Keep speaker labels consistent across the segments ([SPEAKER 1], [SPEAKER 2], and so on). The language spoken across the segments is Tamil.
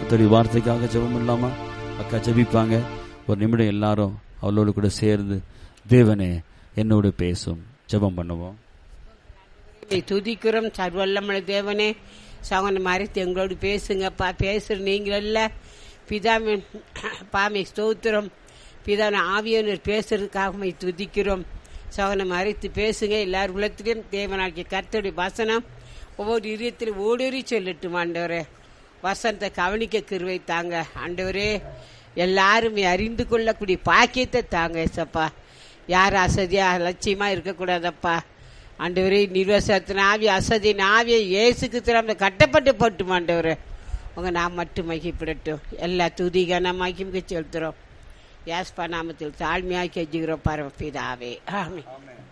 [SPEAKER 1] கத்தோடைய வார்த்தைக்காக ஜெபம் இல்லாம அக்கா ஜெபிப்பாங்க ஒரு நிமிடம் எல்லாரும் அவளோடு கூட சேர்ந்து தேவனே என்னோடு பேசும் ஜெபம் பண்ணுவோம்
[SPEAKER 2] உம்மை துதிக்கிறோம் சர்வல்லமன தேவனே சவன மறைத்து எங்களோடு பேசுங்கப்பா பேசுற நீங்களல்ல பிதாமே பாமை ஸ்தோத்திரம் பிதான ஆவியனர் பேசுறதுக்காக உம்மை துதிக்கிறோம் சவனை மறைத்து பேசுங்க எல்லார் உள்ளத்திலும் தேவனாகிய கர்த்தருடைய வசனம் ஒவ்வொரு இதயத்திலும் ஓடேறி சொல்லட்டும் ஆண்டவரே வசனத்தை கவனிக்க கிருவை தாங்க ஆண்டவரே எல்லாருமே அறிந்து கொள்ளக்கூடிய பாக்கியத்தை தாங்க ஏசப்பா யார் அசதியா லட்சியமா இருக்கக்கூடாதப்பா ஆண்டவரே நிர்வசத்தின் ஆவி அசதியின் ஆவியை இயேசுக்கு திறந்த கட்டப்பட்டு போட்டும் ஆண்டவரே உங்க நாம் மட்டும் மகிப்பிடட்டும் எல்லா துதிக நாம் மகிமுக செலுத்துறோம் யாஸ்பா நாமத்தில் தாழ்மையாக கெஞ்சுகிறோம் பரமபிதாவே ஆமென்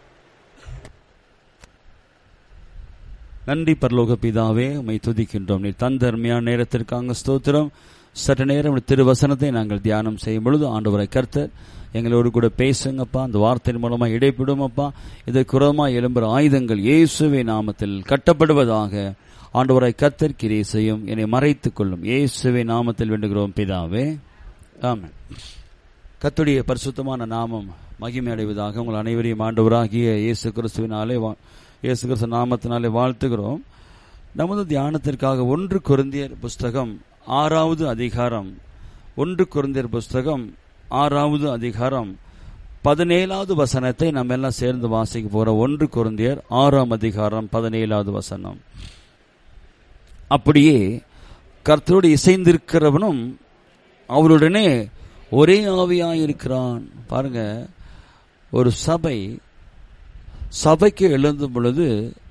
[SPEAKER 1] நன்றி பரலோக பிதாவே உம்மை துதிக்கின்றோம் நீ தந்தர்மையான நேரத்திற்காக ஸ்தோத்திரம் சற்று நேரம் உம்முடைய திருவசனத்தை நாங்கள் தியானம் செய்யும் பொழுது ஆண்டவரை கர்த்தர் எங்களோடு கூட பேசுங்கப்பா அந்த வார்த்தையின் மூலமா இடைப்பிடுமப்பா இதற்கு குறமா எழும்புற ஆயுதங்கள் இயேசுவே நாமத்தில் கட்டப்படுவதாக ஆண்டவரை கர்த்தர் கிரியை செய்யும் என்னை மறைத்துக் கொள்ளும் இயேசுவே நாமத்தில் வேண்டுகிறோம் பிதாவே ஆமென் கர்த்தருடைய பரிசுத்தமான நாமம் மகிமை அடைவதாக உங்கள் அனைவரையும் ஆண்டவராகிய இயேசு கிறிஸ்துவினாலே வா- இயேசு கிறிஸ்து நாமத்தினாலே வாழ்த்துகிறோம் நமது தியானத்திற்காக ஒன்று கொரிந்தியர் புஸ்தகம் ஆறாவது அதிகாரம் ஒன்று கொரிந்தியர் புஸ்தகம் ஆறாவது அதிகாரம் பதினேழாவது வசனத்தை நம்ம எல்லாம் சேர்ந்து வாசிக்க போற ஒன்று கொரிந்தியர் ஆறாம் அதிகாரம் பதினேழாவது வசனம் அப்படியே கர்த்தரோடு இசைந்திருக்கிறவனும் அவருடனே ஒரே ஆவியாயிருக்கிறான் பாருங்க ஒரு சபை சபைக்கு எழுந்தும் பொழுது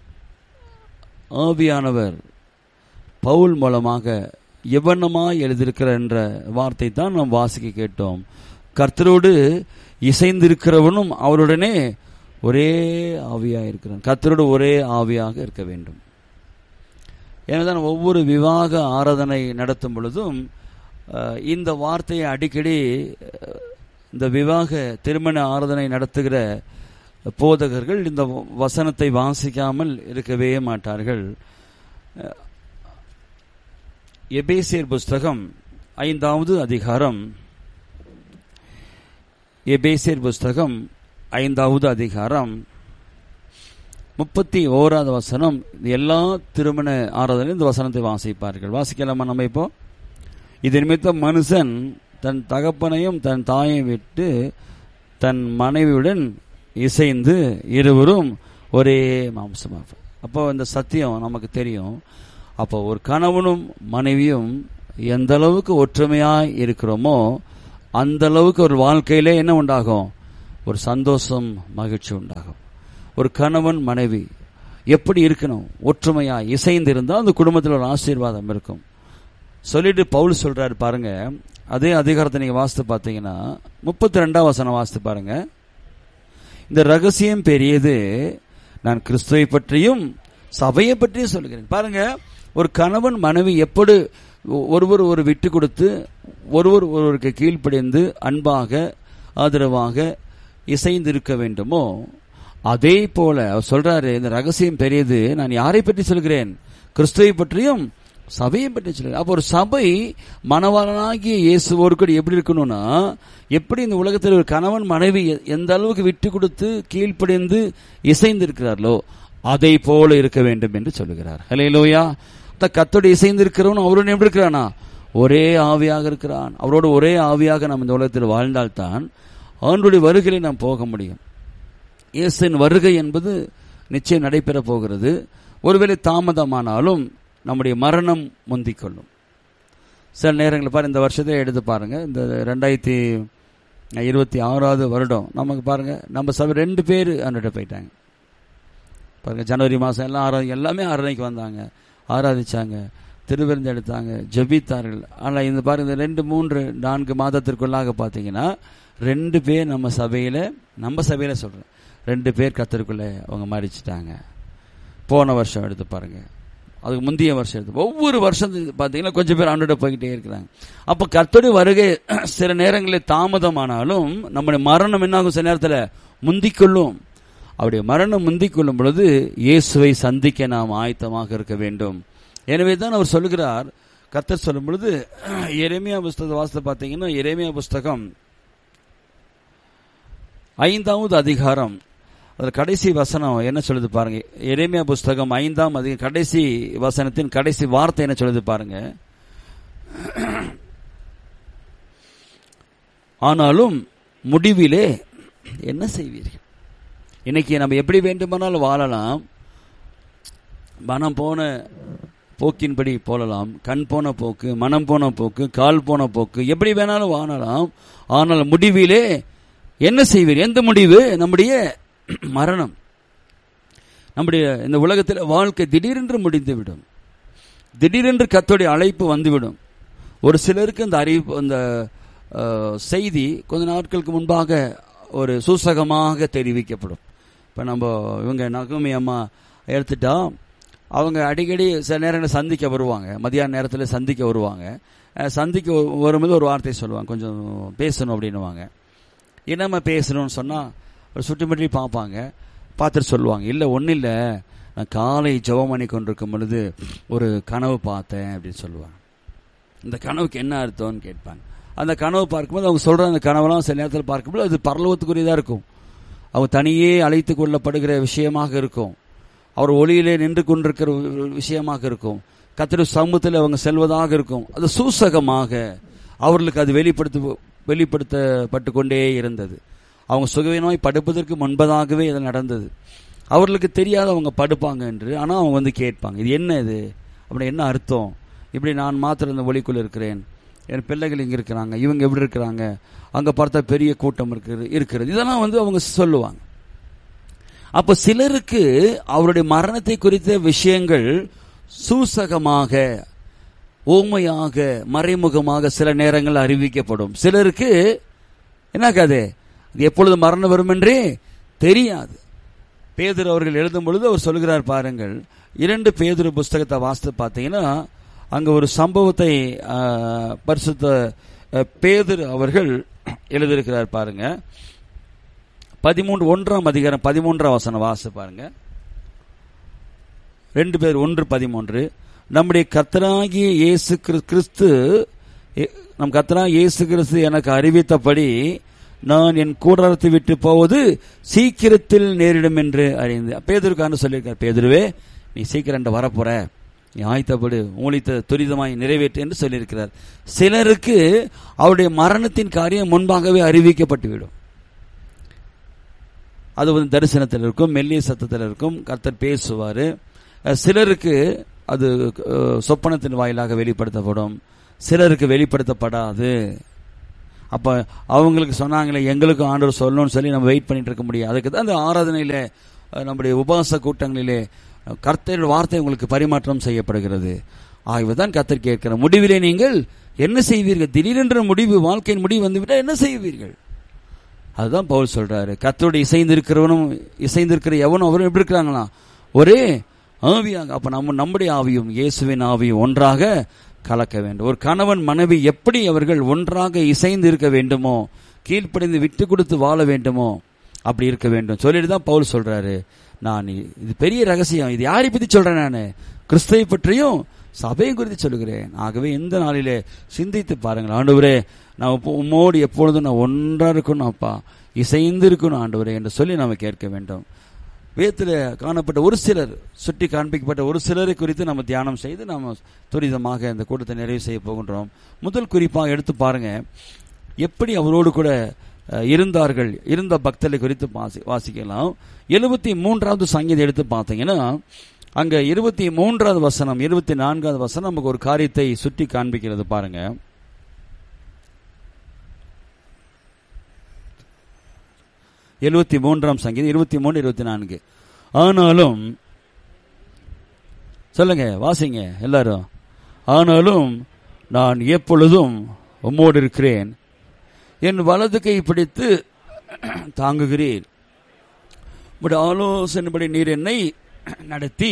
[SPEAKER 1] ஆவியானவர் பவுல் மூலமாக எவனமாய் எழுதியிருக்கிற என்ற வார்த்தை தான் நாம் வாசிக்க கேட்டோம் கர்த்தரோடு இசைந்திருக்கிறவனும் அவருடனே ஒரே ஆவியாக இருக்கிறான் கர்த்தரோடு ஒரே ஆவியாக இருக்க வேண்டும் எனதான் ஒவ்வொரு விவாக ஆராதனை நடத்தும் பொழுதும் அஹ், இந்த வார்த்தையை அடிக்கடி அஹ், இந்த விவாக திருமண ஆராதனை நடத்துகிற போதகர்கள் இந்த வசனத்தை வாசிக்காமல் இருக்கவே மாட்டார்கள் அஹ், எபேசியர் புஸ்தகம் ஐந்தாவது அதிகாரம் எபேசியர் புஸ்தகம் ஐந்தாவது அதிகாரம் முப்பத்தி ஓராவது வசனம் இது எல்லா திருமண ஆராதனையும் இந்த வசனத்தை வாசிப்பார்கள் வாசிக்கலாமா நம்ம இப்போ இது நிமித்தம் மனுஷன் தன் தகப்பனையும் தன் தாயை விட்டு தன் மனைவியுடன் இசைந்து இருவரும் ஒரே மாம்சமாக அப்போ இந்த சத்தியம் நமக்கு தெரியும் அப்போ ஒரு கணவனும் மனைவியும் எந்த அளவுக்கு ஒற்றுமையாய் இருக்கிறோமோ அந்த அளவுக்கு ஒரு வாழ்க்கையிலே என்ன உண்டாகும் ஒரு சந்தோஷம் மகிழ்ச்சி உண்டாகும் ஒரு கணவன் மனைவி எப்படி இருக்கணும் ஒற்றுமையா இசைந்து இருந்தால் அந்த குடும்பத்தில் ஒரு ஆசீர்வாதம் இருக்கும் சொல்லிட்டு பவுல் சொல்றாரு பாருங்க அதே அதிகாரத்தை நீங்க வாசித்து பார்த்தீங்கன்னா முப்பத்தி ரெண்டாம் வசனம் வாசித்து பாருங்க இந்த ரகசியம் பெரியது நான் கிறிஸ்துவை பற்றியும் சபையை பற்றியும் சொல்லுகிறேன் பாருங்க ஒரு கணவன் மனைவி எப்படி ஒருவர் ஒரு விட்டு கொடுத்து ஒருவர் ஒருவருக்கு கீழ்ப்படிந்து அன்பாக ஆதரவாக இசைந்து இருக்க வேண்டுமோ அதே போல அவர் சொல்றாரு இந்த ரகசியம் பெரியது நான் யாரை பற்றி சொல்கிறேன் கிறிஸ்துவை பற்றியும் சபையை பற்றி சொல்கிறேன் அப்போ ஒரு சபை மணவாளனாகிய இயேசுவோடு கூட எப்படி இருக்கணும்னா எப்படி இந்த உலகத்தில் ஒரு கணவன் மனைவி எ- எந்த அளவுக்கு விட்டு கொடுத்து கீழ்ப்படிந்து இசைந்து இருக்கிறார்களோ அதை போல இருக்க வேண்டும் என்று சொல்லுகிறார் ஹலே லோயா கத்தோடு இசைந்து இருக்கிறவன் அவருடன் எப்படி இருக்கிறானா ஒரே ஆவியாக இருக்கிறான் அவரோடு ஒரே ஆவியாக நாம் இந்த உலகத்தில் வாழ்ந்தால்தான் அவனுடைய வருகையிலே நாம் போக முடியும் இயேசுவின் வருகை என்பது நிச்சயம் நடைபெற போகிறது ஒருவேளை தாமதமானாலும் நம்முடைய மரணம் முந்திக் கொள்ளும் சில நேரங்களில் பாரு இந்த வருஷத்தை எடுத்து பாருங்க இந்த ரெண்டாயிரத்தி இருபத்தி ஆறாவது வருடம் நமக்கு பாருங்க நம்ம சபை ரெண்டு பேர் அன்னிட்ட போயிட்டாங்க பாருங்க ஜனவரி மாதம் எல்லாம் ஆரா எல்லாமே ஆராதனைக்கு வந்தாங்க ஆராதிச்சாங்க திருவிருந்து எடுத்தாங்க ஜெபித்தார்கள் ஆனால் இந்த பாருங்க இந்த ரெண்டு மூன்று நான்கு மாதத்திற்குள்ளாக பார்த்தீங்கன்னா ரெண்டு பேர் நம்ம சபையில் நம்ம சபையில் சொல்கிறேன் ரெண்டு பேர் கத்தருக்குள்ளே அவங்க மறிச்சிட்டாங்க போன வருஷம் எடுத்து பாருங்க அதுக்கு முந்தைய வருஷம் எடுத்து ஒவ்வொரு வருஷம் பார்த்தீங்கன்னா கொஞ்சம் பேர் ஆண்டோட போய்கிட்டே இருக்கிறாங்க அப்போ கர்த்தருடைய வருகை சில நேரங்களில் தாமதமானாலும் நம்முடைய மரணம் என்னாகும் சில நேரத்தில் முந்திக்கொள்ளும் அவருடைய மரணம் முந்திக் கொள்ளும் பொழுது இயேசுவை சந்திக்க நாம் ஆயத்தமாக இருக்க வேண்டும் எனவே தான் அவர் சொல்லுகிறார் கர்த்தர் சொல்லும் பொழுது எரேமியா புஸ்தக வாசத்தை பார்த்தீங்கன்னா எரேமியா புஸ்தகம் ஐந்தாவது அதிகாரம் அதில் கடைசி வசனம் என்ன சொல்லுது பாருங்க எரேமியா புஸ்தகம் ஐந்தாம் அதிக கடைசி வசனத்தின் கடைசி வார்த்தை என்ன சொல்லுது பாருங்க ஆனாலும் முடிவிலே என்ன செய்வீர்கள் இன்னைக்கு நம்ம எப்படி வேண்டுமானாலும் வாழலாம் மனம் போன போக்கின்படி போகலாம் கண் போன போக்கு மனம் போன போக்கு கால் போன போக்கு எப்படி வேணாலும் வாழலாம் ஆனால் முடிவிலே என்ன செய்வீர் எந்த முடிவு நம்முடைய மரணம் நம்முடைய இந்த உலகத்தில் வாழ்க்கை திடீரென்று முடிந்துவிடும் திடீரென்று கத்தோடைய அழைப்பு வந்துவிடும் ஒரு சிலருக்கு அந்த அறிவிப்பு அந்த அஹ், செய்தி கொஞ்ச நாட்களுக்கு முன்பாக ஒரு சூசகமாக தெரிவிக்கப்படும் இப்போ நம்ம இவங்க நகுமி அம்மா எடுத்துட்டா அவங்க அடிக்கடி சில நேரங்களில் சந்திக்க வருவாங்க மதியான நேரத்தில் சந்திக்க வருவாங்க அஹ், சந்திக்க வ- வரும்போது ஒரு வார்த்தை சொல்லுவாங்க கொஞ்சம் பேசணும் அப்படின்னுவாங்க என்னம்மா பேசணும்னு சொன்னால் ஒரு சுட்டுமட்டி பார்ப்பாங்க பார்த்துட்டு சொல்லுவாங்க இல்லை ஒன்றும் இல்லை நான் காலை ஜெபம் பண்ணி கொண்டிருக்கும் பொழுது ஒரு கனவு பார்த்தேன் அப்படின்னு சொல்லுவாங்க இந்த கனவுக்கு என்ன அர்த்தம்னு கேட்பாங்க அந்த கனவு பார்க்கும்போது அவங்க சொல்கிற அந்த கனவெல்லாம் சில நேரத்தில் பார்க்கும்போது அது பரலோகத்துக்குரியதாக இருக்கும் அவங்க தனியே அழைத்து கொள்ளப்படுகிற விஷயமாக இருக்கும் அவர் ஒளியிலே நின்று கொண்டிருக்கிற ஒரு விஷயமாக இருக்கும் கத்திர சமூகத்தில் அவங்க செல்வதாக இருக்கும் அது சூசகமாக அவர்களுக்கு அது வெளிப்படுத்த வெளிப்படுத்தப்பட்டு கொண்டே இருந்தது அவங்க சுகவீனமாய் படுப்பதற்கு முன்பதாகவே இது நடந்தது அவர்களுக்கு தெரியாத அவங்க படுப்பாங்க என்று ஆனால் அவங்க வந்து கேட்பாங்க இது என்ன இது அப்படி என்ன அர்த்தம் இப்படி நான் மாத்திரம் இந்த ஒளிக்குள் இருக்கிறேன் என் பிள்ளைகள் இங்கே இருக்கிறாங்க இவங்க எப்படி இருக்கிறாங்க அங்கே பார்த்தா பெரிய கூட்டம் இருக்கிறது இருக்கிறது இதெல்லாம் வந்து அவங்க சொல்லுவாங்க அப்ப சிலருக்கு அவருடைய மரணத்தை குறித்த விஷயங்கள் சூசகமாக ஓமையாக மறைமுகமாக சில நேரங்கள் அறிவிக்கப்படும் சிலருக்கு என்ன கதை இது எப்பொழுது மரணம் வரும் என்றே தெரியாது பேதுரு அவர்கள் எழுதும் பொழுது அவர் சொல்கிறார் பாருங்கள் இரண்டு பேதுரு புஸ்தகத்தை வாசித்து பார்த்தீங்கன்னா அங்க ஒரு சம்பவத்தை ஆ, பரிசுத்த அ, பேதுரு அவர்கள் எழுதியிருக்கிறார் பாருங்க பதிமூன்று ஒன்றாம் அதிகாரம் பதிமூன்றாம் வசனம் வாசி பாருங்க ரெண்டு பேர் ஒன்று பதிமூன்று நம்முடைய கத்தராகிய இயேசு கிறிஸ்- கிறிஸ்து எ- நம் கத்தராகிய இயேசு கிறிஸ்து எனக்கு அறிவித்தபடி நான் என் கூடாரத்தை விட்டு போவது சீக்கிரத்தில் நேரிடும் என்று அறிந்து பேதருக்கான சொல்லியிருக்கார் பேதுருவே நீ சீக்கிரம் இங்க வரப்போற நீ ஆயத்தப்படு ஊழித்த துரிதமாய் நிறைவேற்று என்று சொல்லியிருக்கிறார் சிலருக்கு அவருடைய மரணத்தின் காரியம் முன்பாகவே அறிவிக்கப்பட்டுவிடும் அது வந்து தரிசனத்தில் இருக்கும் மெல்லிய சத்தத்தில் இருக்கும் கர்த்தர் பேசுவார் சிலருக்கு அது அஹ், சொப்பனத்தின் வாயிலாக வெளிப்படுத்தப்படும் சிலருக்கு வெளிப்படுத்தப்படாது அப்ப அவங்களுக்கு சொன்னாங்களே எங்களுக்கும் ஆண்டவர் சொல்லணும்னு சொல்லி நம்ம வெயிட் பண்ணிட்டு இருக்க முடியாது அதுக்கு தான் அந்த ஆராதனையில அஹ், நம்முடைய உபவாச கூட்டங்களிலே அஹ், கர்த்தருடைய வார்த்தை உங்களுக்கு பரிமாற்றம் செய்யப்படுகிறது ஆகவேதான் கர்த்தர் கேட்கிற முடிவிலே நீங்கள் என்ன செய்வீர்கள் திடீரென்ற முடிவு வாழ்க்கையின் முடிவு வந்துவிட்டால் என்ன செய்வீர்கள் அதுதான் பவுல் சொல்றாரு கத்தோடு இசைந்திருக்கிறவனும் இசைந்திருக்கிற எவனும் அவரும் எப்படி இருக்கிறாங்களா ஒரே ஆவியாக அப்ப நம்ம நம்முடைய ஆவியும் இயேசுவின் ஆவியும் ஒன்றாக கலக்க வேண்டும் ஒரு கணவன் மனைவி எப்படி அவர்கள் ஒன்றாக இசைந்து இருக்க வேண்டுமோ கீழ்ப்படிந்து விட்டு கொடுத்து வாழ வேண்டுமோ அப்படி இருக்க வேண்டும் சொல்லிட்டு தான் பவுல் சொல்றாரு நான் இ- இது பெரிய ரகசியம் இது யாரை பத்தி சொல்றேன் நான் கிறிஸ்துவை பற்றியும் சபையை குறித்து சொல்லுகிறேன் ஆகவே இந்த நாளிலே சிந்தித்து பாருங்கள் ஆண்டவரே நான் உப்ப- உம்மோடு எப்பொழுதும் நான் ஒன்றா இருக்கணும் அப்பா இசைந்து இருக்கணும் ஆண்டவரே என்று சொல்லி நாம் கேட்க வேண்டும் வேதத்தில் காணப்பட்ட ஒரு சிலர் சுட்டி காண்பிக்கப்பட்ட ஒரு சிலரை குறித்து நம்ம தியானம் செய்து நாம் துரிதமாக இந்த கூட்டத்தை நிறைவு செய்ய போகின்றோம் முதல் குறிப்பாக எடுத்து பாருங்க எப்படி அவரோடு கூட அஹ், இருந்தார்கள் இருந்த பக்தர்களை குறித்து வாசி வாசிக்கலாம் எழுபத்தி மூன்றாவது சங்கீதம் எடுத்து பார்த்தீங்கன்னா அங்க இருபத்தி மூன்றாவது வசனம் இருபத்தி நான்காவது வசனம் நமக்கு ஒரு காரியத்தை சுட்டி காண்பிக்கிறது பாருங்க எழுபத்தி மூன்றாம் சங்கீதம் இருபத்தி மூணு இருபத்தி நான்கு ஆனாலும் சொல்லுங்க வாசிங்க எல்லாரும் ஆனாலும் நான் எப்பொழுதும் உம்மோடு இருக்கிறேன் என் வலது கை பிடித்து தாங்குகிறீர் உம்முடைய ஆலோசனைப்படி நீர் என்னை நடத்தி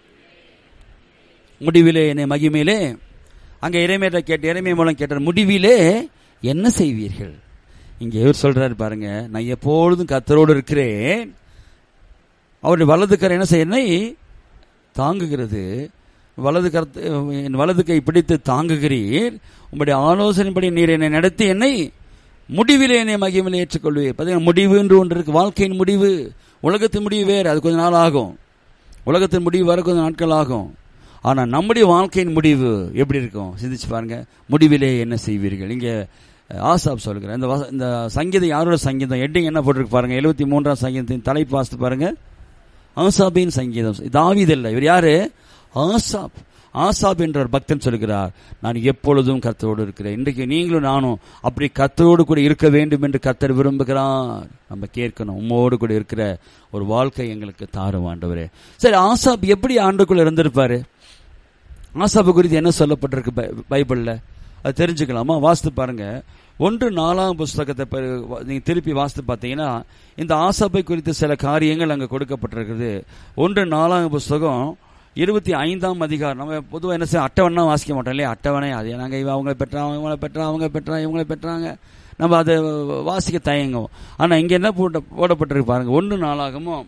[SPEAKER 1] முடிவிலே என்னை மகிமையிலே அங்க இறைமையில கேட்ட இறைமை மூலம் கேட்டார் முடிவிலே என்ன செய்வீர்கள் இங்க இவர் சொல்றாரு பாருங்க நான் எப்பொழுதும் கத்தரோடு இருக்கிறேன் அவருடைய வலது கரை என்ன செய்ய என்னை தாங்குகிறது வலது கருத்து என் வலது கை பிடித்து தாங்குகிறீர் உம்முடைய ஆலோசனைப்படி நீர் என்னை நடத்தி என்னை முடிவிலே என்னை மகிமையில் ஏற்றுக்கொள்வீர் பார்த்தீங்கன்னா முடிவு என்று ஒன்று இருக்கு வாழ்க்கையின் முடிவு உலகத்தின் முடிவு வேறு அது கொஞ்ச நாள் ஆகும் உலகத்தின் முடிவு வர கொஞ்சம் நாட்கள் ஆகும் ஆனா நம்முடைய வாழ்க்கையின் முடிவு எப்படி இருக்கும் சிந்திச்சு பாருங்க முடிவிலே என்ன செய்வீர்கள் இங்க ஆசாப் சொல்கிறேன் இந்த வச- இந்த சங்கீதம் யாரோட சங்கீதம் ஹெட்டிங் என்ன போட்டிருக்கு பாருங்க எழுபத்தி மூன்றாம் சங்கீதத்தின் தலைப்பு வாசித்து பாருங்க ஆசாபின் சங்கீதம் தாவீது இல்லை இவர் யாரு ஆசாப் ஆசாப் என்ற ஒரு பக்தன் சொல்கிறார் நான் எப்பொழுதும் கர்த்தரோடு இருக்கிறேன் இன்றைக்கு நீங்களும் நானும் அப்படி கர்த்தரோடு கூட இருக்க வேண்டும் என்று கர்த்தர் விரும்புகிறார் நம்ம கேட்கணும் உம்மோடு கூட இருக்கிற ஒரு வாழ்க்கை எங்களுக்கு தாரும் ஆண்டவரே சரி ஆசாப் எப்படி ஆண்டுக்குள்ள இருந்திருப்பாரு ஆசாப்பு குறித்து என்ன சொல்லப்பட்டிருக்கு பை- பைபிள்ல அது தெரிஞ்சுக்கலாமா வாசித்து பாருங்க ஒன்று நாலாம் புஸ்தகத்தை ப- நீங்க திருப்பி வாசித்து பார்த்தீங்கன்னா இந்த ஆசாப்பை குறித்து சில காரியங்கள் அங்க கொடுக்கப்பட்டிருக்குது ஒன்று நாலாம் புஸ்தகம் இருபத்தி ஐந்தாம் அதிகாரம் நம்ம பொதுவாக என்ன செய்ய அட்டவணை வாசிக்க மாட்டோம் இல்லையா அட்டவணை அது நாங்க இவ அவங்களை பெற்றாங்க இவங்களை பெற்றா அவங்க பெற்றா இவங்களை பெற்றாங்க நம்ம அதை வாசிக்க தயங்கும் ஆனா இங்க என்ன போட்ட போடப்பட்டிருக்கு பாருங்க ஒன்று நாளாகமும்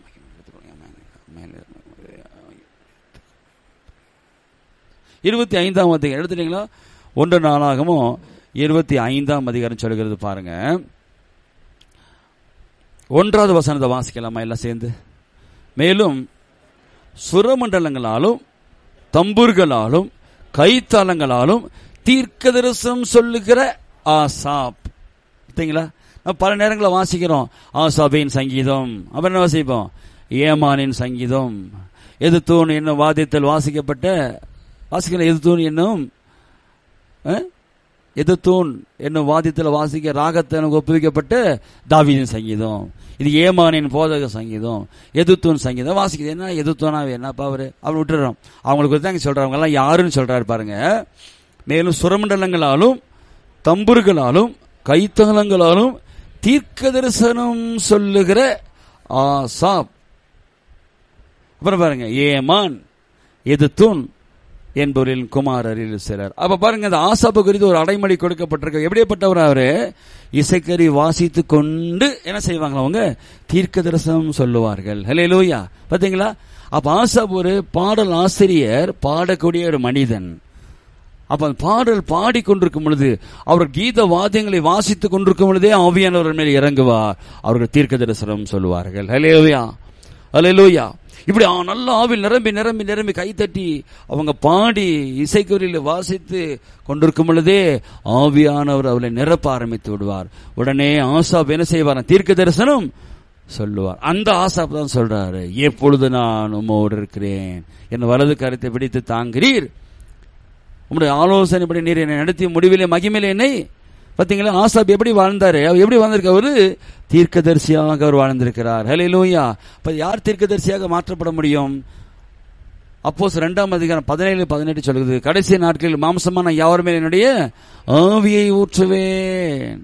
[SPEAKER 1] இருபத்தி ஐந்தாம் அதிகாரம் எடுத்துட்டீங்களா ஒன்று நாளாகமும் இருபத்தி ஐந்தாம் அதிகாரம் சொல்கிறது பாருங்க ஒன்றாவது வசனத்தை வாசிக்கலாமா எல்லாம் சேர்ந்து மேலும் சுரமண்டலங்களாலும் தம்புர்களாலும் கைத்தாளங்களாலும் தீர்க்கதரிசனம் சொல்லுகிற ஆசாப் பார்த்தீங்களா நம்ம பல நேரங்களில் வாசிக்கிறோம் ஆசாபின் சங்கீதம் அப்புறம் என்ன வாசிப்போம் ஏமானின் சங்கீதம் எது தூண் என்னும் வாதியத்தில் வாசிக்கப்பட்ட வாசிக்கிற எது தூண் என்னும் அஹ்? எது தூண் என்னும் வாதியத்தில் வாசிக்க ராகத்தை எனக்கு ஒப்புவிக்கப்பட்ட தாவீதின் சங்கீதம் இது ஏமானின் போதக சங்கீதம் எதுத்தூன் சங்கீதம் வாசிக்குது என்ன எதுத்தூனாவே என்னப்பா அவரு அவர் விட்டுறோம் அவங்களுக்கு தான் இங்க சொல்றாங்க எல்லாம் யாருன்னு சொல்றாரு பாருங்க மேலும் சுரமண்டலங்களாலும் தம்புர்களாலும் கைத்தகலங்களாலும் தீர்க்க தரிசனம் சொல்லுகிற ஆசாப் அப்புறம் பாருங்க ஏமான் எதுத்தூன் என்பவரின் குமாரரில் சிலர் அப்ப பாருங்க அந்த ஆசாப்பு குறித்து ஒரு அடைமொழி கொடுக்கப்பட்டிருக்கு எப்படிப்பட்டவர் அவரு இசைக்கறி வாசித்து கொண்டு என்ன செய்வாங்களா அவங்க தீர்க்க தரிசனம் சொல்லுவார்கள் ஹலே லோயா பாத்தீங்களா அப்ப ஆசாப் ஒரு பாடல் ஆசிரியர் பாடக்கூடிய ஒரு மனிதன் அப்ப அந்த பாடல் பாடிக்கொண்டிருக்கும் பொழுது அவர் கீத வாத்தியங்களை வாசித்துக் கொண்டிருக்கும் பொழுதே ஆவியானவர் மேல் இறங்குவார் அவர்கள் தீர்க்க தரிசனம் சொல்லுவார்கள் ஹலேலூயா ஹலேலூயா இப்படி ஆ- நல்ல ஆவில் நிரம்பி நிரம்பி நிரம்பி கைத்தட்டி அவங்க பாடி இசைக்குறியில் வாசித்து கொண்டிருக்கும் பொழுதே ஆவியானவர் அவளை நிரப்ப ஆரம்பித்து விடுவார் உடனே ஆசாப் என்ன செய்வார் தீர்க்க தரிசனம் சொல்லுவார் அந்த ஆசாப் தான் சொல்றாரு எப்பொழுது நான் உம்மோடு இருக்கிறேன் என் வலது கருத்தை பிடித்து தாங்கிறீர் உங்களுடைய ஆலோசனைப்படி நீர் என்னை நடத்திய முடிவிலே மகிமையிலே என்னை பாத்தீங்களா ஆசாப் எப்படி வாழ்ந்தாரு அவர் எப்படி வாழ்ந்திருக்க அவரு தீர்க்கதரிசியாக அவர் வாழ்ந்திருக்கிறார் ஹலே லூயா இப்ப யார் தீர்க்கதரிசியாக மாற்றப்பட முடியும் அப்போஸ் ரெண்டாம் அதிகாரம் பதினேழு பதினெட்டு சொல்லுது கடைசி நாட்களில் மாம்சமான யாவர் மேல் என்னுடைய ஆவியை ஊற்றுவேன்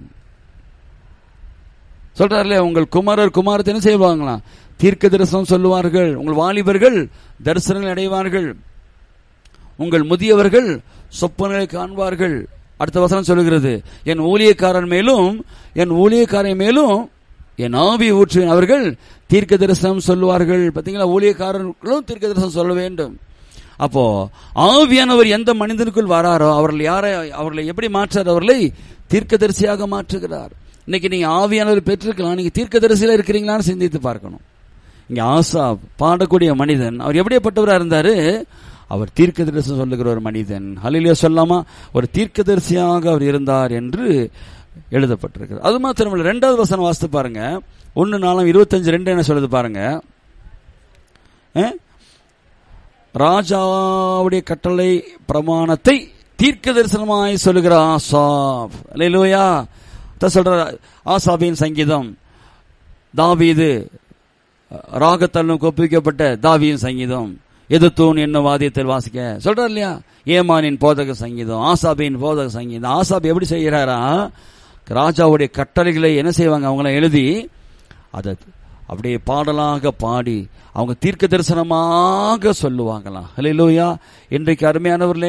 [SPEAKER 1] சொல்றாருல உங்கள் குமாரர் குமாரத்தை என்ன செய்வாங்களாம் தீர்க்க தரிசனம் சொல்லுவார்கள் உங்கள் வாலிபர்கள் தரிசனங்கள் அடைவார்கள் உங்கள் முதியவர்கள் சொப்பனங்களை காண்பார்கள் அடுத்த வசனம் சொல்லுகிறது என் ஊழியக்காரன் மேலும் என் ஊழியக்காரன் மேலும் என் ஆவி ஊற்றுவேன் அவர்கள் தீர்க்க தரிசனம் சொல்லுவார்கள் பாத்தீங்களா ஊழியக்காரர்களும் தீர்க்க தரிசனம் சொல்ல வேண்டும் அப்போ ஆவியானவர் எந்த மனிதனுக்குள் வராரோ அவர்கள் யாரை அவர்களை எப்படி மாற்றார் அவர்களை தீர்க்கதரிசியாக மாற்றுகிறார் இன்னைக்கு நீங்க ஆவியானவர் பெற்றிருக்கலாம் நீங்க தீர்க்கதரிசியில இருக்கிறீங்களான்னு சிந்தித்து பார்க்கணும் இங்க ஆசா பாடக்கூடிய மனிதன் அவர் எப்படிப்பட்டவரா இருந்தாரு அவர் தீர்க்கதரிசனம் சொல்லுகிற ஒரு மனிதன் ஹலிலியா சொல்லாமா ஒரு தீர்க்கதரிசியாக அவர் இருந்தார் என்று எழுதப்பட்டிருக்கிறது அது மாத்திரமல்ல ரெண்டாவது வசனம் வாசித்து பாருங்க ஒன்னு நாலாம் இருபத்தஞ்சு ரெண்டு என்ன சொல்லுது பாருங்க அஹ்? ராஜாவுடைய கட்டளை பிரமாணத்தை தீர்க்க தரிசனமாய் சொல்லுகிற ஆசாப் அல்லேலூயா தான் சொல்ற ஆசாபின் சங்கீதம் தாவீது ராகத்தாலும் ஒப்புவிக்கப்பட்ட தாவியின் சங்கீதம் எதுத்தூன் என்ன வாதியத்தில் வாசிக்க சொல்றார் இல்லையா ஏமானின் போதக சங்கீதம் ஆசாபின் போதக சங்கீதம் ஆசாப் எப்படி செய்கிறாரா ராஜாவுடைய கட்டளைகளை என்ன செய்வாங்க அவங்கள எழுதி அதை அப்படியே பாடலாக பாடி அவங்க தீர்க்க தரிசனமாக சொல்லுவாங்களாம் ஹalleluya இன்றைக்கு அருமையானவர்களே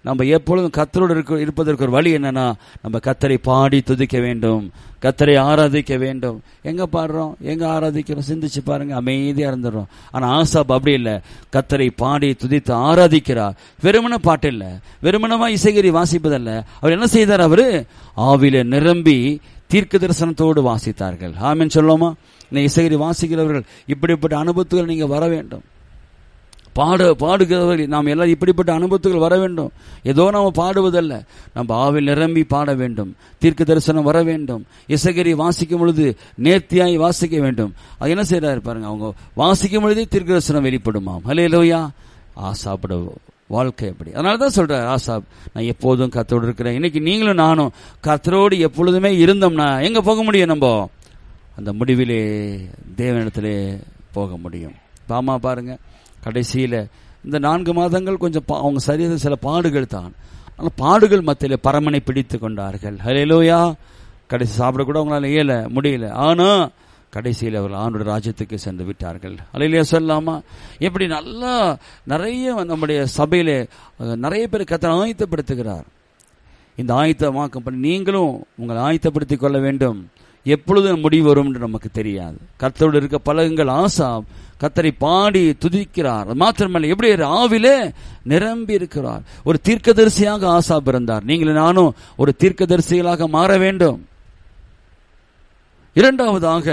[SPEAKER 1] நம்ம எப்பொழுதும் கத்தரோடு இருக்க இருப்பதற்கு ஒரு வழி என்னன்னா நம்ம கத்தரை பாடி துதிக்க வேண்டும் கத்தரை ஆராதிக்க வேண்டும் எங்க பாடுறோம் எங்க ஆராதிக்கிறோம் சிந்திச்சு பாருங்க அமைதியா இருந்துடுறோம் ஆனா ஆசாப் அப்படி இல்லை கத்தரை பாடி துதித்து ஆராதிக்கிறார் வெறுமன பாட்டு இல்ல வெறுமனமா இசைகரி வாசிப்பதல்ல அவர் என்ன செய்தார் அவரு ஆவில நிரம்பி தீர்க்க தரிசனத்தோடு வாசித்தார்கள் ஆமென் சொல்லுவோமா இந்த இசைகரி வாசிக்கிறவர்கள் இப்படிப்பட்ட அனுபவத்துகள் நீங்க வர வேண்டும் பாட பாடுகிறவர்கள் நாம் எல்லாம் இப்படிப்பட்ட அனுபவத்துகள் வர வேண்டும் ஏதோ நாம பாடுவதல்ல நம்ம ஆவில் நிரம்பி பாட வேண்டும் தீர்க்க தரிசனம் வர வேண்டும் இசைகரி வாசிக்கும் பொழுது நேர்த்தியாய் வாசிக்க வேண்டும் அது என்ன செய்யறாரு பாருங்க அவங்க வாசிக்கும் பொழுதே தீர்க்க தரிசனம் வெளிப்படுமாம் ஹலே லோயா ஆசாப்பட வாழ்க்கை எப்படி அதனால தான் சொல்றாரு ஆசாப் நான் எப்போதும் கத்தரோடு இருக்கிறேன் இன்னைக்கு நீங்களும் நானும் கத்தரோடு எப்பொழுதுமே இருந்தோம்னா எங்க போக முடியும் நம்ம அந்த முடிவிலே தேவனிடத்திலே போக முடியும் பாமா பாருங்க கடைசியில இந்த நான்கு மாதங்கள் கொஞ்சம் பா- அவங்க சரியான சில பாடுகள் தான் ஆனால் பாடுகள் மத்தியில பரமனை பிடித்து கொண்டார்கள் ஹலேலோயா கடைசி சாப்பிட கூட அவங்களால இயல முடியல ஆனா கடைசியில் அவர்கள் ஆண்டோட ராஜ்யத்துக்கு சென்று விட்டார்கள் அலையிலேயே சொல்லாமா எப்படி நல்லா நிறைய நம்முடைய சபையிலே அஹ், நிறைய பேர் கத்தனை ஆயத்தப்படுத்துகிறார் இந்த ஆயத்தமாக்கம் பண்ணி நீங்களும் உங்களை ஆயத்தப்படுத்திக் கொள்ள வேண்டும் எப்பொழுது முடிவு வரும் என்று நமக்கு தெரியாது கர்த்தரோடு இருக்க பழகுங்கள் ஆசா கத்தரை பாடி துதிக்கிறார் அது மாத்திரமல்ல எப்படி ஒரு ஆவிலே நிரம்பி இருக்கிறார் ஒரு தீர்க்கதரிசியாக ஆசா பிறந்தார் நீங்களும் நானும் ஒரு தீர்க்கதரிசிகளாக மாற வேண்டும் இரண்டாவதாக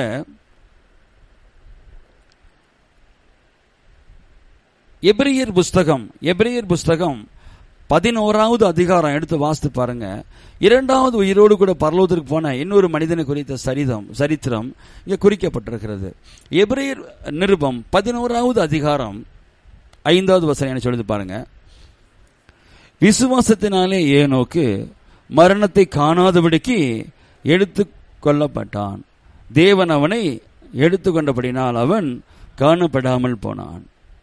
[SPEAKER 1] எபிரியர் புஸ்தகம் எபிரியர் புஸ்தகம் பதினோராவது அதிகாரம் எடுத்து வாசித்து பாருங்க இரண்டாவது உயிரோடு கூட பரலோகத்திற்கு போன இன்னொரு மனிதனை குறித்த சரிதம் சரித்திரம் இங்க குறிக்கப்பட்டிருக்கிறது எபிரியர் நிருபம் பதினோராவது அதிகாரம் ஐந்தாவது வசனம் என்ன சொல்லுது பாருங்க விசுவாசத்தினாலே ஏனோக்கு மரணத்தை காணாதபடிக்கு எடுத்து கொள்ளப்பட்டான் தேவன் அவனை எடுத்துக்கொண்டபடினால் அவன் காணப்படாமல் போனான்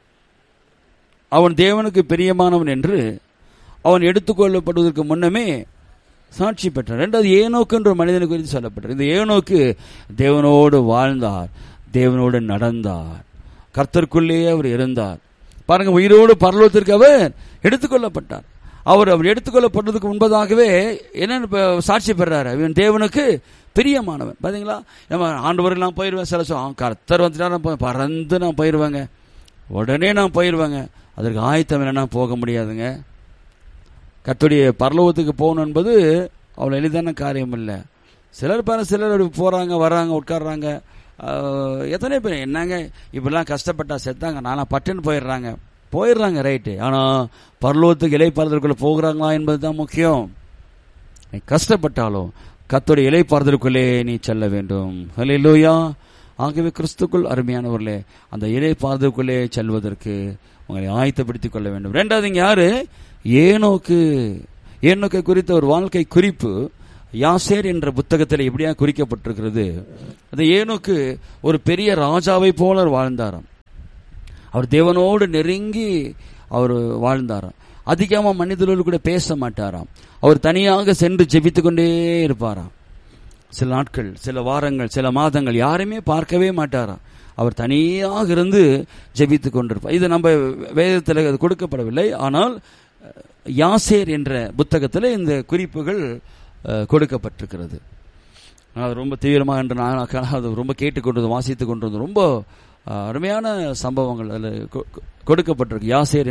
[SPEAKER 1] அவன் தேவனுக்கு பிரியமானவன் என்று அவன் எடுத்துக்கொள்ளப்படுவதற்கு முன்னமே சாட்சி பெற்றான் ரெண்டாவது ஏனோக்கு என்ற ஒரு மனிதனை குறித்து சொல்லப்பட்டது இந்த ஏனோக்கு தேவனோடு வாழ்ந்தார் தேவனோடு நடந்தார் கர்த்தருக்குள்ளேயே அவர் இருந்தார் பாருங்க உயிரோடு பரலோகத்திற்கு அவர் எடுத்துக்கொள்ளப்பட்டார் அவர் அவர் எடுத்துக்கொள்ளப்பட்டதுக்கு முன்பதாகவே என்னன்னு இப்ப சாட்சி பெறாரு இவன் தேவனுக்கு பிரியமானவன் பாத்தீங்களா நம்ம ஆண்டவருக்கு நான் போயிடுவேன் சில சொல்ல கர்த்தர் வந்துட்டா நான் போய் பறந்து நான் போயிடுவேங்க உடனே நான் போயிடுவேங்க அதற்கு ஆயத்தம் இல்லைன்னா போக முடியாதுங்க கர்த்தருடைய பரலோகத்துக்கு போகணும் என்பது அவ்வளோ எளிதான காரியம் இல்லை சிலர் பாரு சிலர் அப்படி போறாங்க வர்றாங்க உட்கார்றாங்க ஆஹ், எத்தனை பேர் என்னங்க இப்படிலாம் கஷ்டப்பட்டா செத்தாங்க நானா பட்டுன்னு போயிடுறாங்க போயிடுறாங்க ரைட்டு ஆனா பரலோகத்துக்கு இலைப்பாறுதலுக்குள்ள போகிறாங்களா என்பது தான் முக்கியம் நீ கஷ்டப்பட்டாலும் கத்தோடைய இலைப்பாறுதலுக்குள்ளே நீ செல்ல வேண்டும் ஹalleluya ஆகவே கிறிஸ்துக்குள் அருமையானவர்களே அந்த இலைப்பாறுதலுக்குள்ளே செல்வதற்கு உங்களை ஆயத்தப்படுத்திக் கொள்ள வேண்டும் ரெண்டாவது இங்க யாரு ஏனோக்கு ஏனோக்கை குறித்த ஒரு வாழ்க்கை குறிப்பு யாசேர் என்ற புத்தகத்தில் எப்படியா குறிக்கப்பட்டிருக்கிறது அது ஏனோக்கு ஒரு பெரிய ராஜாவை போல வாழ்ந்தாராம் அவர் தேவனோடு நெருங்கி அவர் வாழ்ந்தாராம் அதிகமா மனிதர்களோடு கூட பேச மாட்டாராம் அவர் தனியாக சென்று ஜெபித்துக் கொண்டே இருப்பாராம் சில நாட்கள் சில வாரங்கள் சில மாதங்கள் யாருமே பார்க்கவே மாட்டாராம் அவர் தனியாக இருந்து ஜெபித்துக் கொண்டிருப்பார் இது நம்ம வேதத்தில் அது கொடுக்கப்படவில்லை ஆனால் அஹ், யாசேர் என்ற புத்தகத்தில் இந்த குறிப்புகள் அஹ், கொடுக்கப்பட்டிருக்கிறது அது ரொம்ப தீவிரமாக என்று நான் அது ரொம்ப கேட்டுக்கொண்டது வாசித்துக் கொண்டிருந்தது ரொம்ப அஹ், அருமையான சம்பவங்கள் அதில் கொ- கொ- கொடுக்கப்பட்டிருக்கு யாசேர்